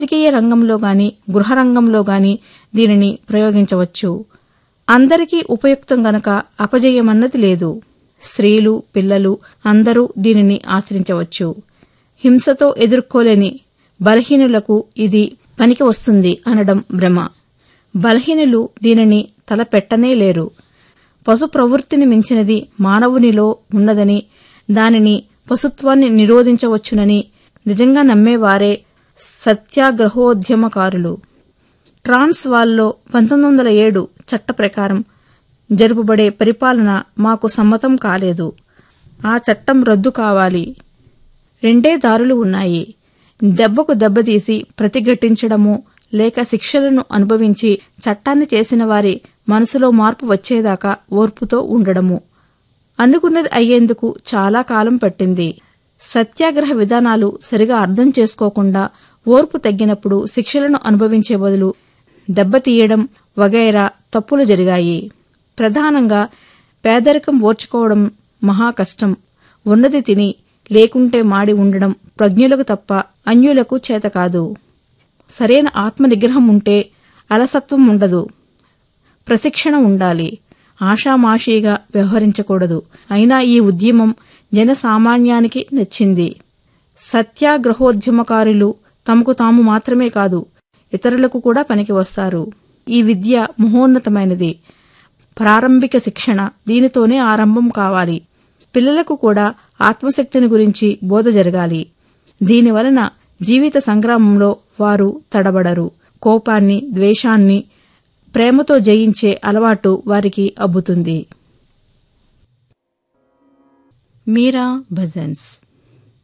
రాజకీయ రంగంలో గాని గృహ రంగంలో గాని దీనిని ప్రయోగించవచ్చు అందరికీ ఉపయుక్తం గనక అపజయమన్నది లేదు స్త్రీలు పిల్లలు అందరూ దీనిని ఆచరించవచ్చు హింసతో ఎదుర్కోలేని బలహీనులకు ఇది పనికి వస్తుంది అనడం భ్రమ బలహీనులు దీనిని తలపెట్టనే లేరు పశు ప్రవృత్తిని మించినది మానవునిలో ఉన్నదని దానిని పశుత్వాన్ని నిరోధించవచ్చునని నిజంగా నమ్మేవారే సత్యాగ్రహోద్యమకారులు ట్రాన్స్ వాల్లో పంతొమ్మిది వందల ఏడు చట్ట ప్రకారం జరుపబడే పరిపాలన మాకు సమ్మతం కాలేదు ఆ చట్టం రద్దు కావాలి రెండే దారులు ఉన్నాయి దెబ్బకు దెబ్బతీసి ప్రతిఘటించడము లేక శిక్షలను అనుభవించి చట్టాన్ని చేసిన వారి మనసులో మార్పు వచ్చేదాకా ఓర్పుతో ఉండడము అనుకున్నది అయ్యేందుకు చాలా కాలం పట్టింది సత్యాగ్రహ విధానాలు సరిగా అర్థం చేసుకోకుండా ఓర్పు తగ్గినప్పుడు శిక్షలను అనుభవించే బదులు దెబ్బతీయడం వగైరా తప్పులు జరిగాయి ప్రధానంగా పేదరికం ఓర్చుకోవడం మహా కష్టం ఉన్నది తిని లేకుంటే మాడి ఉండడం ప్రజ్ఞులకు తప్ప అన్యులకు చేత కాదు సరైన ఆత్మ నిగ్రహం ఉంటే అలసత్వం ఉండదు ప్రశిక్షణ ఉండాలి ఆషామాషీగా వ్యవహరించకూడదు అయినా ఈ ఉద్యమం జనసామాన్యానికి నచ్చింది సత్యాగ్రహోద్యమకారులు తమకు తాము మాత్రమే కాదు ఇతరులకు కూడా పనికి వస్తారు ఈ విద్య మహోన్నతమైనది ప్రారంభిక శిక్షణ దీనితోనే ఆరంభం కావాలి పిల్లలకు కూడా ఆత్మశక్తిని గురించి బోధ జరగాలి దీనివలన జీవిత సంగ్రామంలో వారు తడబడరు కోపాన్ని ద్వేషాన్ని ప్రేమతో జయించే అలవాటు వారికి అబ్బుతుంది మీరా భజన్స్